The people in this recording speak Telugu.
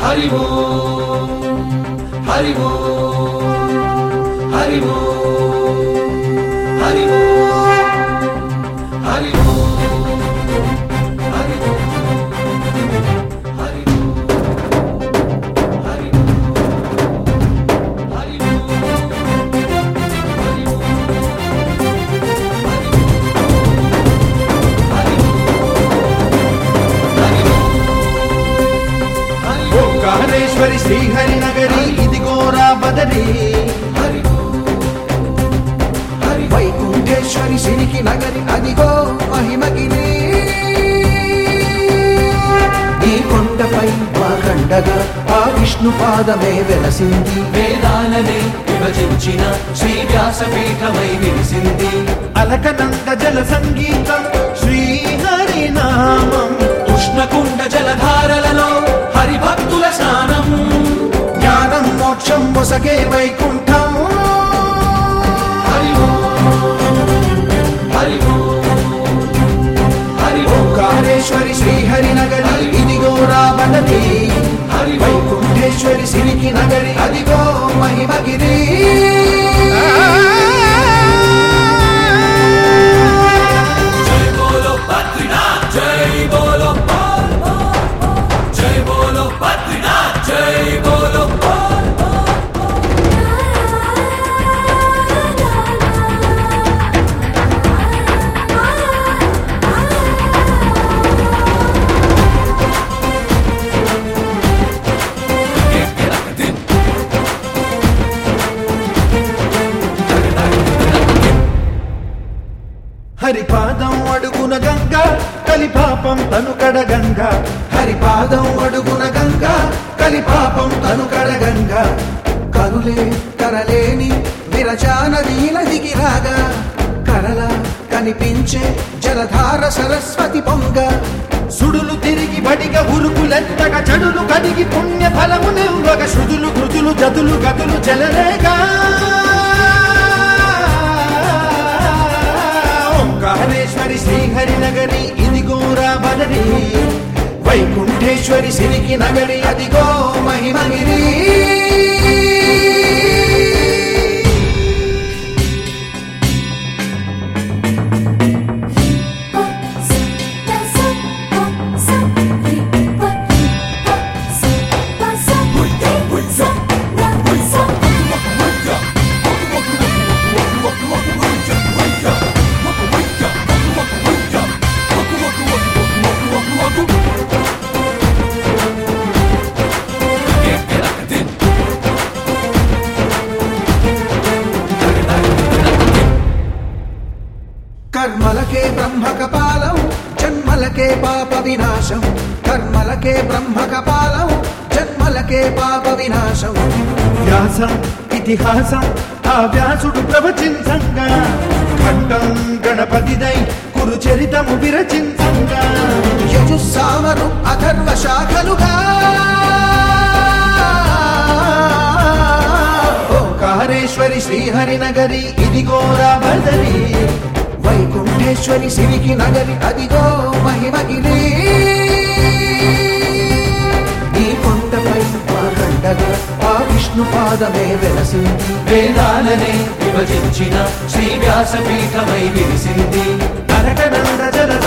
హరి ఓం హరి ఓం హరి ఓం హరి ఓం హరి ఓం హరి ఓం హరి ఓం హరి ఓం హరి ఓంకారేశ్వరి శ్రీహరి నగరి ఇదిగోరా బదరి వైకుంఠేశ్వరి సిరికి నగరి అదిగో మహిమగిరి ఈ కొండపై వాగండగా ఆ విష్ణు పాదమే వెలసింది వేదాలనే విభజించిన శ్రీ వ్యాసపీఠమై విరిసింది అలకనంద జల సంగీతం శ్రీహరి నామం ఉష్ణకుండ జలధారలలో హరిభక్తుల స్నానం జ్ఞానం మోక్షం మొసగే వైకుంఠం హరి ఓం హరి ఓం హరి ఓం ఓంకారేశ్వరి శ్రీహరి నగరి ఇదిగో రాబడది హరి ఓం వైకుంఠేశ్వరి సిరికి నగరి అదిగో మహిమగిరి జై బోలో బద్రీనాథ్ జై బోలో బాల్ జై బోలో బద్రీనాథ్ జై బోలో బాల్ హరిపాదం అడుగున గంగ కలిపాపం తను కడగంగ హరిపాదం అడుగున గంగ కలిపాపం తను కడగంగ కరులే కరలేని విరచానదీల దిగిరాగా కరల కనిపించే జలధార సరస్వతి పొంగ సుడులు తిరిగి బడిగ ఉరుకులెత్తగా చెడులు కడిగి పుణ్య ఫలము నివ్వగ శృతులు కృతులు జతులు గతులు చెలరేగా ఓంకారేశ్వరి శ్రీహరి నగరి ఇదిగోరా బదరి వైకుంఠేశ్వరి సిరికి నగరి అదిగో మహిమగిరి కర్మలకే బ్రహ్మ కపాలం జన్మలకే పాప వినాశం కర్మలకే బ్రహ్మ కపాలం జన్మలకే పాప వినాశం వ్యాసం ఇతిహాసం ఆ వ్యాసుడు ప్రవచించంగా ఖండం గణపతిదై కురు చరితము విరచించంగా యజుస్సామరు అథర్వ శాఖలుగా ఓంకారేశ్వరి శ్రీహరి నగరి ఇదిగోరా బదరి వైకుంఠేశ్వరి సిరికి నగరి అదిగో మహిమగిరి ఈ కొండపై వాగండగా ఆ విష్ణు పాదమే వెలసింది వేదాలనే విభజించిన శ్రీ వ్యాసపీఠమై విరిసింది కనకనంద జల